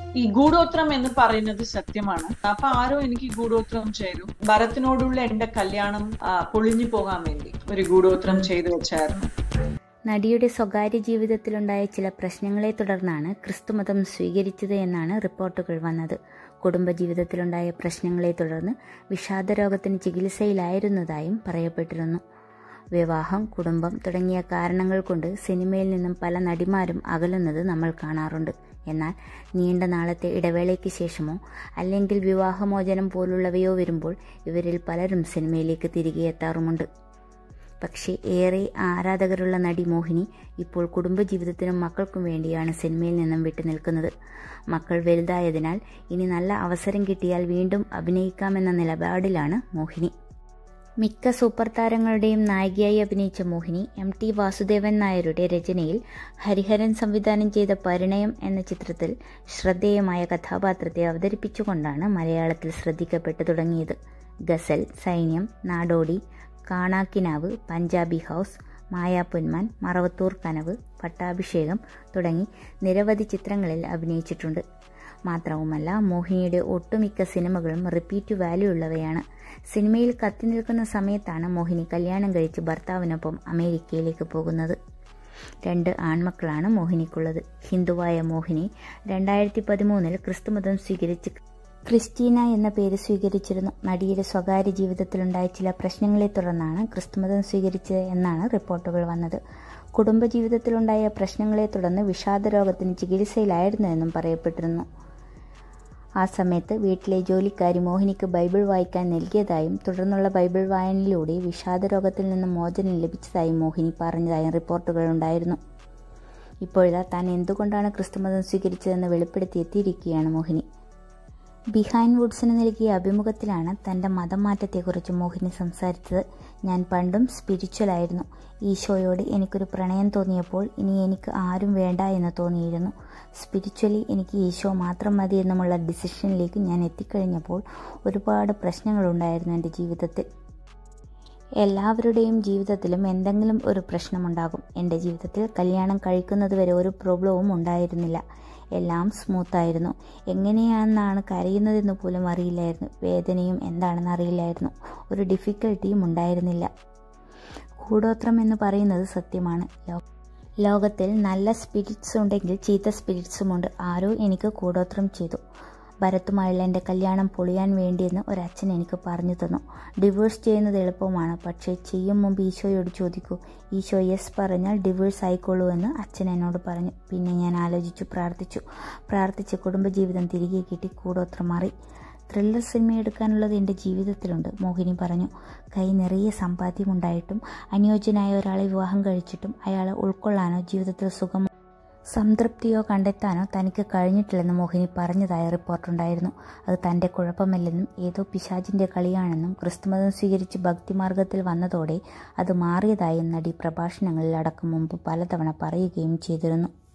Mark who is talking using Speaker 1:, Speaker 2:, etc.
Speaker 1: ഈ ഗൂഢോത്രം എന്ന് പറയുന്നത് സത്യമാണ് അപ്പൊ ആരോ എനിക്ക് ഗൂഢോത്രം ചെയ്തു ഭരത്തിനോടുള്ള എന്റെ കല്യാണം ആ, പൊളിഞ്ഞു പോകാൻ വേണ്ടി ഒരു ഗൂഢോത്രം ചെയ്തു വെച്ചായിരുന്നു
Speaker 2: നടിയുടെ സ്വകാര്യ ജീവിതത്തിലുണ്ടായ ചില പ്രശ്നങ്ങളെ തുടർന്നാണ് ക്രിസ്തുമതം സ്വീകരിച്ചത് എന്നാണ് റിപ്പോർട്ടുകൾ വന്നത് കുടുംബജീവിതത്തിലുണ്ടായ പ്രശ്നങ്ങളെ തുടർന്ന് വിഷാദരോഗത്തിന് ചികിത്സയിലായിരുന്നതായും പറയപ്പെട്ടിരുന്നു വിവാഹം കുടുംബം തുടങ്ങിയ കാരണങ്ങൾ കൊണ്ട് സിനിമയിൽ നിന്നും പല നടിമാരും അകലുന്നത് നമ്മൾ കാണാറുണ്ട് എന്നാൽ നീണ്ട നാളത്തെ ഇടവേളയ്ക്ക് ശേഷമോ അല്ലെങ്കിൽ വിവാഹമോചനം പോലുള്ളവയോ വരുമ്പോൾ ഇവരിൽ പലരും സിനിമയിലേക്ക് തിരികെ എത്താറുമുണ്ട് പക്ഷേ ഏറെ ആരാധകരുള്ള നടി മോഹിനി ഇപ്പോൾ കുടുംബജീവിതത്തിനും മക്കൾക്കും വേണ്ടിയാണ് സിനിമയിൽ നിന്നും വിട്ടുനിൽക്കുന്നത് മക്കൾ വലുതായതിനാൽ ഇനി നല്ല അവസരം കിട്ടിയാൽ വീണ്ടും അഭിനയിക്കാമെന്ന നിലപാടിലാണ് മോഹിനി മിക്ക സൂപ്പർ താരങ്ങളുടെയും നായികയായി അഭിനയിച്ച മോഹിനി എം ടി വാസുദേവൻ നായരുടെ രചനയിൽ ഹരിഹരൻ സംവിധാനം ചെയ്ത പരിണയം എന്ന ചിത്രത്തിൽ ശ്രദ്ധേയമായ കഥാപാത്രത്തെ അവതരിപ്പിച്ചുകൊണ്ടാണ് മലയാളത്തിൽ ശ്രദ്ധിക്കപ്പെട്ടു തുടങ്ങിയത് ഗസൽ സൈന്യം നാടോടി കാണാക്കിനാവ് പഞ്ചാബി ഹൗസ് മായാപ്പൊന്മാൻ മറവത്തൂർ കനവ് പട്ടാഭിഷേകം തുടങ്ങി നിരവധി ചിത്രങ്ങളിൽ അഭിനയിച്ചിട്ടുണ്ട് മാത്രവുമല്ല മോഹിനിയുടെ ഒട്ടുമിക്ക സിനിമകളും റിപ്പീറ്റ് വാല്യൂ ഉള്ളവയാണ് സിനിമയിൽ കത്തി നിൽക്കുന്ന സമയത്താണ് മോഹിനി കല്യാണം കഴിച്ച് ഭർത്താവിനൊപ്പം അമേരിക്കയിലേക്ക് പോകുന്നത് രണ്ട് ആൺമക്കളാണ് മോഹിനിക്കുള്ളത് ഹിന്ദുവായ മോഹിനി രണ്ടായിരത്തി പതിമൂന്നിൽ ക്രിസ്തുമതം സ്വീകരിച്ച് ക്രിസ്റ്റീന എന്ന പേര് സ്വീകരിച്ചിരുന്നു നടിയുടെ സ്വകാര്യ ജീവിതത്തിലുണ്ടായ ചില പ്രശ്നങ്ങളെ തുടർന്നാണ് ക്രിസ്തുമതം സ്വീകരിച്ചത് എന്നാണ് റിപ്പോർട്ടുകൾ വന്നത് കുടുംബജീവിതത്തിലുണ്ടായ പ്രശ്നങ്ങളെ തുടർന്ന് വിഷാദരോഗത്തിന് ചികിത്സയിലായിരുന്നു എന്നും പറയപ്പെട്ടിരുന്നു ആ സമയത്ത് വീട്ടിലെ ജോലിക്കാരി മോഹിനിക്ക് ബൈബിൾ വായിക്കാൻ നൽകിയതായും തുടർന്നുള്ള ബൈബിൾ വായനയിലൂടെ വിഷാദരോഗത്തിൽ നിന്ന് മോചനം ലഭിച്ചതായും മോഹിനി പറഞ്ഞതായും റിപ്പോർട്ടുകൾ ഉണ്ടായിരുന്നു ഇപ്പോഴിതാ താൻ എന്തുകൊണ്ടാണ് ക്രിസ്തുമതം സ്വീകരിച്ചതെന്ന് വെളിപ്പെടുത്തി എത്തിയിരിക്കുകയാണ് മോഹിനി ബിഹൈൻഡ് വുഡ്സിന് നൽകിയ അഭിമുഖത്തിലാണ് തൻ്റെ മതം മാറ്റത്തെക്കുറിച്ച് മോഹിനി സംസാരിച്ചത് ഞാൻ പണ്ടും സ്പിരിച്വൽ ആയിരുന്നു ഈശോയോട് എനിക്കൊരു പ്രണയം തോന്നിയപ്പോൾ ഇനി എനിക്ക് ആരും വേണ്ട എന്ന് തോന്നിയിരുന്നു സ്പിരിച്വലി എനിക്ക് ഈശോ മാത്രം മതി എന്നുമുള്ള ഡിസിഷനിലേക്ക് ഞാൻ എത്തിക്കഴിഞ്ഞപ്പോൾ ഒരുപാട് പ്രശ്നങ്ങളുണ്ടായിരുന്നു എൻ്റെ ജീവിതത്തിൽ എല്ലാവരുടെയും ജീവിതത്തിലും എന്തെങ്കിലും ഒരു പ്രശ്നമുണ്ടാകും എൻ്റെ ജീവിതത്തിൽ കല്യാണം കഴിക്കുന്നത് വരെ ഒരു പ്രോബ്ലവും ഉണ്ടായിരുന്നില്ല എല്ലാം സ്മൂത്തായിരുന്നു എങ്ങനെയാണെന്നാണ് കരയുന്നതെന്ന് പോലും അറിയില്ലായിരുന്നു വേദനയും എന്താണെന്ന് അറിയില്ലായിരുന്നു ഒരു ഡിഫിക്കൽട്ടിയും ഉണ്ടായിരുന്നില്ല കൂടോത്രം എന്ന് പറയുന്നത് സത്യമാണ് ലോ- ലോകത്തിൽ നല്ല സ്പിരിറ്റ്സ് ഉണ്ടെങ്കിൽ ചീത്ത സ്പിരിറ്റ്സുമുണ്ട് ആരോ എനിക്ക് കൂടോത്രം ചെയ്തു ഭരത്തുമായുള്ള എൻ്റെ കല്യാണം പൊളിയാൻ വേണ്ടിയെന്ന് ഒരച്ഛൻ എനിക്ക് പറഞ്ഞു തന്നു ഡിവോഴ്സ് ചെയ്യുന്നത് എളുപ്പമാണ് പക്ഷേ ചെയ്യും മുമ്പ് ഈശോയോട് ചോദിക്കൂ ഈശോ യെസ് പറഞ്ഞാൽ ഡിവോഴ്സ് ആയിക്കോളൂ എന്ന് അച്ഛൻ എന്നോട് പറഞ്ഞു പിന്നെ ഞാൻ ആലോചിച്ചു പ്രാർത്ഥിച്ചു പ്രാർത്ഥിച്ച് കുടുംബജീവിതം തിരികെ കിട്ടി കൂടോത്രം മാറി ത്രില്ലർ സിനിമ എടുക്കാനുള്ളത് എൻ്റെ ജീവിതത്തിലുണ്ട് മോഹിനി പറഞ്ഞു കൈ നിറയെ സമ്പാദ്യമുണ്ടായിട്ടും അനുയോജ്യനായ ഒരാളെ വിവാഹം കഴിച്ചിട്ടും അയാളെ ഉൾക്കൊള്ളാനോ ജീവിതത്തിൽ സുഖം സംതൃപ്തിയോ കണ്ടെത്താനോ തനിക്ക് കഴിഞ്ഞിട്ടില്ലെന്ന് മോഹിനി പറഞ്ഞതായ റിപ്പോർട്ടുണ്ടായിരുന്നു അത് തൻ്റെ കുഴപ്പമല്ലെന്നും ഏതോ പിശാചിൻ്റെ കളിയാണെന്നും ക്രിസ്തുമതം സ്വീകരിച്ച് ഭക്തിമാർഗത്തിൽ വന്നതോടെ അത് മാറിയതായും നടി പ്രഭാഷണങ്ങളിൽ അടക്കം മുമ്പ് പലതവണ പറയുകയും ചെയ്തിരുന്നു